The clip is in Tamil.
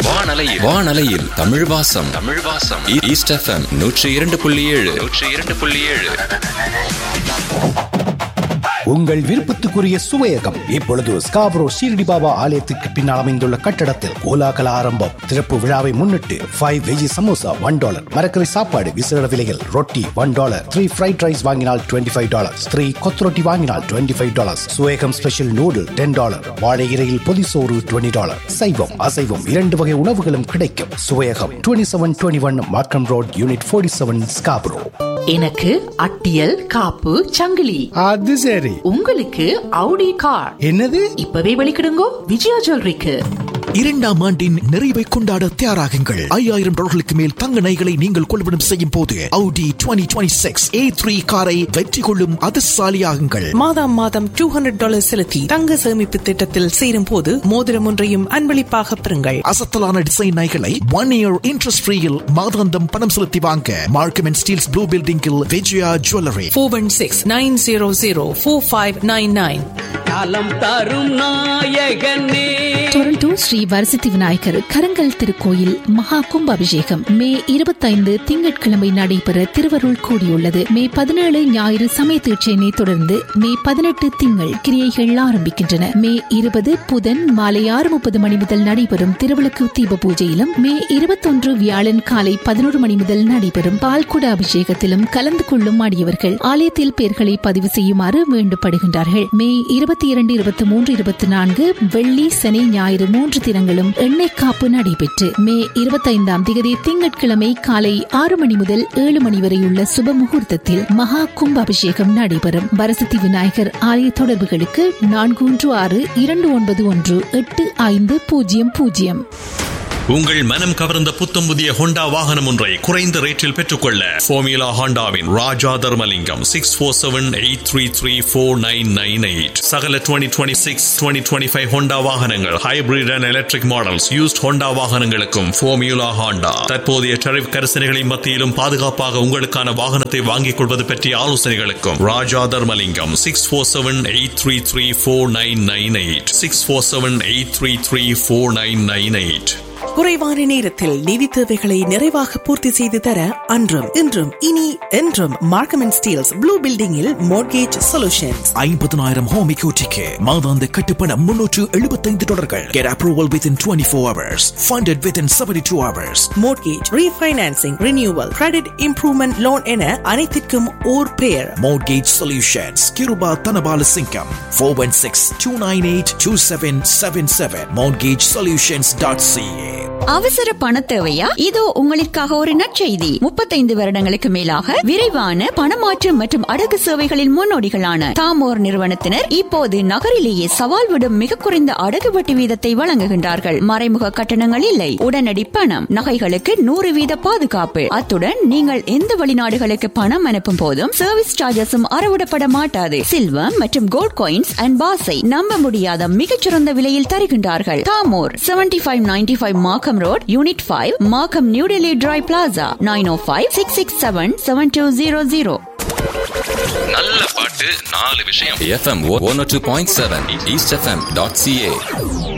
வானலையில் வானலையில் தமிழ் வாசம் தமிழ் வாசம் ஈ- ஈஸ்ட் எஃப்எம் நூற்றி இரண்டு புள்ளி ஏழு நூற்றி இரண்டு புள்ளி ஏழு உங்கள் விருப்பத்துக்குரிய சுவையகம் இப்பொழுது ஸ்காப்ரோ ஷீரடி பாபா ஆலயத்துக்கு பின்னால் அமைந்துள்ள கட்டடத்தில் கோலாகல ஆரம்பம் திறப்பு விழாவை முன்னிட்டு five veggie samosa one dollar மரக்கறி சாப்பாடு விசேட விலையில் ரொட்டி one dollar three fried rice வாங்கினால் டுவெண்ட்டி ஃபைவ் டாலர்ஸ் த்ரீ கொத்ரொட்டி வாங்கினால் twenty five dollars Suvaiyagam special noodle ten dollar வாழை இலையில் பொதி சோறு டுவெண்ட்டி டாலர் சைவம் அசைவம் இரண்டு வகை உணவுகளும் கிடைக்கும் Suvaiyagam twenty seven twenty one Markham road unit forty seven Scarborough எனக்கு அட்டியல் காப்பு சங்கிலி அது சரி உங்களுக்கு அவுடி கார் என்னது இப்பவே வெளிக்கிடுங்கோ விஜயா ஜுவல்லரிக்கு இரண்டாம் ஆண்டின் நிறைவை கொண்டாட தயாராகுங்கள் ஐயாயிரம் டாலர்களுக்கு மேல் தங்க நகைகளை நீங்கள் கொள்வனம் செய்யும் போது Audi 2026 A3 காரை வெற்றி கொள்ளும் அதிர்ஷ்டசாலியாகுங்கள் மாதம் மாதம் டூ ஹண்ட்ரட் டாலர் செலுத்தி தங்க சேமிப்பு திட்டத்தில் சேரும் போது மோதிரம் ஒன்றையும் அன்பளிப்பாக பெறுங்கள் அசத்தலான டிசைன் நகைகளை ஒன் இயர் இன்ட்ரெஸ்ட் ஃப்ரீயில் மாதாந்தம் பணம் செலுத்தி வாங்க மார்க்கம் அண்ட் ஸ்டீல்ஸ் ப்ளூ பில்டிங்கில் Vijaya jewellery four one six nine zero zero four five nine nine காலம் தரும் நாயகனே டொரண்டோ ஸ்ரீ வரசித்தி விநாயகர் கரங்கல் திருக்கோயில் மகா கும்பாபிஷேகம் மே இருபத்தைந்து திங்கட்கிழமை நடைபெற திருவருள் கூடியுள்ளது மே பதினேழு ஞாயிறு சமய தீட்சையினை தொடர்ந்து மே பதினெட்டு திங்கள் கிரியைகள் ஆரம்பிக்கின்றன மே இருபது புதன் மாலை ஆறு முப்பது மணி முதல் நடைபெறும் திருவிளக்கு தீப பூஜையிலும் மே இருபத்தொன்று வியாழன் காலை பதினோரு மணி முதல் நடைபெறும் பால்குட அபிஷேகத்திலும் கலந்து கொள்ளும் அடியவர்கள் ஆலயத்தில் பெயர்களை பதிவு செய்யுமாறு வேண்டப்படுகின்றார்கள் மே இருபத்தி இரண்டு இருபத்தி மூன்று இருபத்தி நான்கு வெள்ளி சனி ஞாயிறு மூன்று தினங்களும் எண்ணெய் காப்பு நடைபெற்று மே இருபத்தைந்தாம் திகதி திங்கட்கிழமை காலை ஆறு மணி முதல் ஏழு மணி வரையுள்ள சுப முகூர்த்தத்தில் மகா கும்ப அபிஷேகம் நடைபெறும் வரசத்தி விநாயகர் ஆலய தொடர்புகளுக்கு நான்கு ஒன்று ஆறு இரண்டு ஒன்பது ஒன்று எட்டு ஐந்து பூஜ்ஜியம் பூஜ்ஜியம் உங்கள் மனம் கவர்ந்த புத்தம் புதிய ஹோண்டா வாகனம் ஒன்றை குறைந்த ரேட்டில் பெற்றுக்கொள்ள ஃபோமியூலா ஹோண்டாவின் Raja Dharmalingam six four seven eight three three four nine nine eight சகல twenty twenty six twenty twenty five Honda வாகனங்கள் hybrid and electric models used Honda வாகனங்களுக்கும் ஃபோமியூலா ஹோண்டா தற்போதைய டரிஃப் கரிசனைகளின் மத்தியிலும் பாதுகாப்பாக உங்களுக்கான வாகனத்தை வாங்கிக் கொள்வது பற்றிய ஆலோசனைகளுக்கும் Raja Dharmalingam six four seven eight three three four nine nine eight six four seven eight three three four nine nine eight குறைவான நேரத்தில் நிதி தேவைகளை நிறைவாக பூர்த்தி செய்து தர அன்றும் இன்றும் இனி என்றும் மார்க்கம் அண்ட் ஸ்டீல்ஸ் ப்ளூ பில்டிங்கில் மோர்கேஜ் சொல்யூஷன்ஸ் ஐம்பதனாயிரம் ஹோம் எக்யூட்டிக்கு மாதாந்த கட்டுப்பணம் முன்னூற்று எழுபத்தைந்து டாலர்கள் get approval within twenty four hours funded within seventy two hours mortgage refinancing renewal credit improvement loan என அனைத்திற்கும் ஓர் பெயர் Mortgage Solutions, Kiruba Tanabala Singham, 416 298 2777, mortgagesolutions.ca. அவசர பண தேவையா இதோ உங்களுக்காக ஒரு நற்செய்தி முப்பத்தைந்து வருடங்களுக்கு மேலாக விரைவான பணமாற்று மற்றும் அடகு சேவைகளின் முன்னோடிகளான தாமோர் நிறுவனத்தினர் இப்போது நகரிலேயே சவால் விடும் மிக குறைந்த அடகு வட்டி வீதத்தை வழங்குகின்றார்கள் மறைமுக கட்டணங்கள் இல்லை உடனடி பணம் நகைகளுக்கு நூறு வீத பாதுகாப்பு அத்துடன் நீங்கள் எந்த வெளிநாடுகளுக்கு பணம் அனுப்பும் போதும் சர்வீஸ் சார்ஜஸும் அறவிடப்பட மாட்டாது சில்வம் மற்றும் கோல்ட் காயின்ஸ் அண்ட் பாஸை நம்ப முடியாத மிகச்சிறந்த விலையில் தருகின்றார்கள் தாமோர் seventy five ninety five Markham road unit five Markham New Delhi tri plaza nine O five six six seven seven two zero zero நல்ல பாட்டு நாலு விஷயம் FM one two point seven east FM dot CA